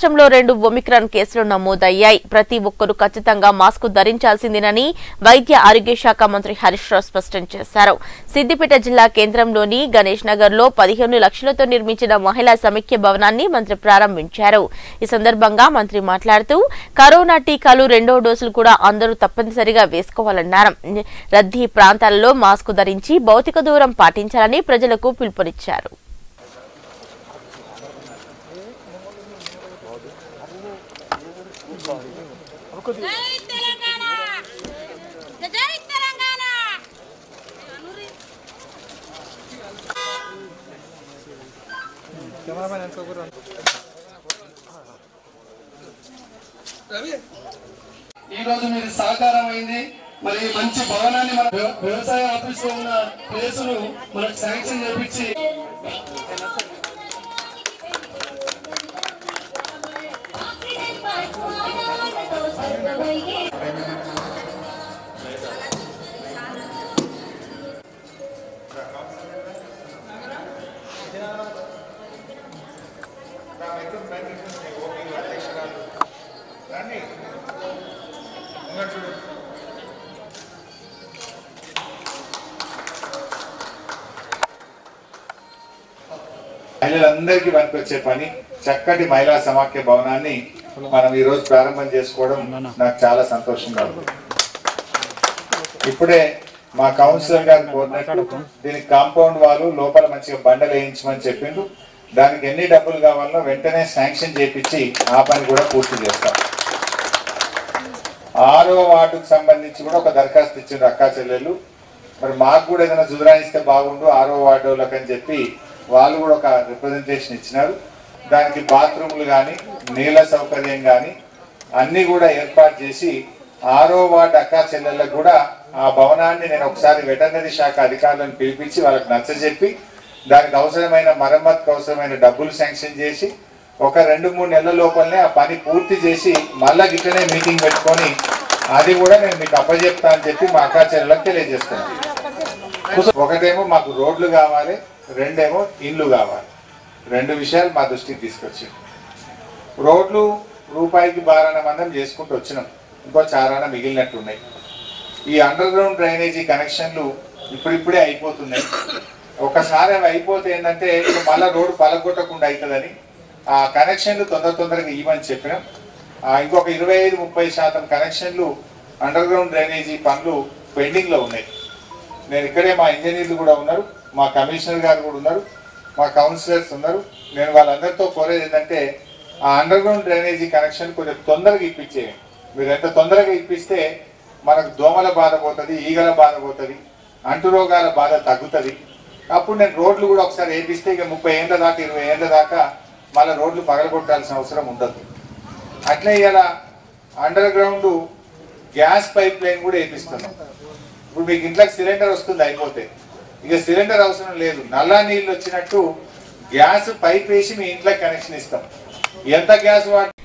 రాష్ట్రంలో రెండు ఒమిక్రాన్ కేసులు నమోదయ్యాయి ప్రతి ఒక్కరూ ఖచ్చితంగా మాస్క్ ధరించాల్సిందేనని వైద్య ఆరోగ్య శాఖ మంత్రి హరీష్ రావు స్పష్టం చేశారు సిద్దిపేట జిల్లా కేంద్రంలోని గణేష్ నగర్ లో పదిహేను లక్షలతో నిర్మించిన మహిళా సమైక్య భవనాన్ని మంత్రి ప్రారంభించారు ఈ సందర్భంగా మంత్రి మాట్లాడుతూ కరోనా టీకాలు రెండో డోసులు కూడా అందరూ తప్పనిసరిగా వేసుకోవాలన్నారు రద్దీ ప్రాంతాలలో మాస్క్ ధరించి భౌతిక దూరం పాటించాలని ప్రజలకు పిలుపునిచ్చారు జై తెలంగాణ జై తెలంగాణ ఈ రోజు మీరు సహకారం అయింది మరి మంచి భవనాన్ని మన వ్య- వ్యవసాయ ఆఫీస్ లో ఉన్న ప్లేసును మనకు శాంక్షన్ చేపించి మహిళలందరికీ పనికొచ్చే పని చక్కటి మహిళా సమాఖ్య భవనాన్ని మనం ఈ రోజు ప్రారంభం చేసుకోవడం నాకు చాలా సంతోషంగా ఉంది ఇప్పుడే మా కౌన్సిలర్ గారు కోరినట్టు దీనికి కాంపౌండ్ వాళ్ళు లోపల మంచిగా బండలు వేయించమని చెప్పిండు దానికి ఎన్ని డబ్బులు కావాలో వెంటనే శాంక్షన్ చేపించి ఆ పని కూడా పూర్తి చేస్తాం ఆరో వార్డుకు సంబంధించి కూడా ఒక దరఖాస్తు ఇచ్చిండ్రు అక్కా చెల్లెళ్ళు మరి మాకు కూడా ఏదైనా సుధరాయిస్తే బాగుండు ఆరో వార్డులకు అని చెప్పి వాళ్ళు కూడా ఒక రిప్రజెంటేషన్ ఇచ్చినారు దానికి బాత్రూములు కానీ నీళ్ళ సౌకర్యం కానీ అన్ని కూడా ఏర్పాటు చేసి ఆరో వార్డు అక్కా చెల్లెళ్ళకు కూడా ఆ భవనాన్ని నేను ఒకసారి వెటర్నరీ శాఖ అధికారులను పిలిపించి వాళ్ళకి నచ్చజెప్పి దానికి అవసరమైన మరమ్మతుకు అవసరమైన డబ్బులు శాంక్షన్ చేసి ఒక రెండు మూడు నెలల లోపలనే ఆ పని పూర్తి చేసి మళ్ళా గిట్టనే మీటింగ్ పెట్టుకొని అది కూడా నేను మీకు అప్పచెప్తా అని చెప్పి మా అక్కా చెల్లెలకు తెలియజేస్తున్నాను ఒకటేమో మాకు రోడ్లు కావాలి రెండేమో ఇల్లు కావాలి రెండు విషయాలు మా దృష్టికి తీసుకొచ్చి రోడ్లు రూపాయికి బారాన మందం చేసుకుంటూ వచ్చినాం ఇంకో చారాన మిగిలినట్టు ఉన్నాయి ఈ అండర్ గ్రౌండ్ డ్రైనేజీ కనెక్షన్లు ఇప్పుడిప్పుడే అయిపోతున్నాయి ఒకసారి అవి అయిపోతే ఏంటంటే ఇప్పుడు మళ్ళీ రోడ్డు పలగొట్టకుండా అవుతుందని ఆ కనెక్షన్లు తొందర తొందరగా ఇవ్వని చెప్పినాం ఆ ఇంకొక ఇరవై ఐదు ముప్పై శాతం కనెక్షన్లు అండర్ గ్రౌండ్ డ్రైనేజీ పనులు పెండింగ్ లో ఉన్నాయి నేను ఇక్కడే మా ఇంజనీర్లు కూడా ఉన్నారు మా కమిషనర్ గారు కూడా ఉన్నారు మా కౌన్సిలర్స్ ఉన్నారు నేను వాళ్ళందరితో కోరేది ఏంటంటే ఆ అండర్ గ్రౌండ్ డ్రైనేజీ కనెక్షన్ కొంచెం తొందరగా ఇప్పించేయండి మీరు ఎంత తొందరగా ఇప్పిస్తే మనకు దోమల బాధ పోతుంది ఈగల బాధ పోతుంది అంటు రోగాల బాధ తగ్గుతుంది అప్పుడు నేను రోడ్లు కూడా ఒకసారి వేపిస్తే ఇక ముప్పై ఏళ్ళ దాకా ఇరవై ఏళ్ళ దాకా మళ్ళీ రోడ్లు పగలగొట్టాల్సిన అవసరం ఉండదు అట్లే ఇలా under ground gas pipe line కూడా వేపిస్తున్నాం ఇప్పుడు మీకు ఇంట్లోకి సిలిండర్ వస్తుంది అయిపోతే ఇక సిలిండర్ అవసరం లేదు నల్లా నీళ్ళు వచ్చినట్టు గ్యాస్ పైప్ వేసి మీ ఇంట్లోకి కనెక్షన్ ఇస్తాం ఎంత గ్యాస్ వాడి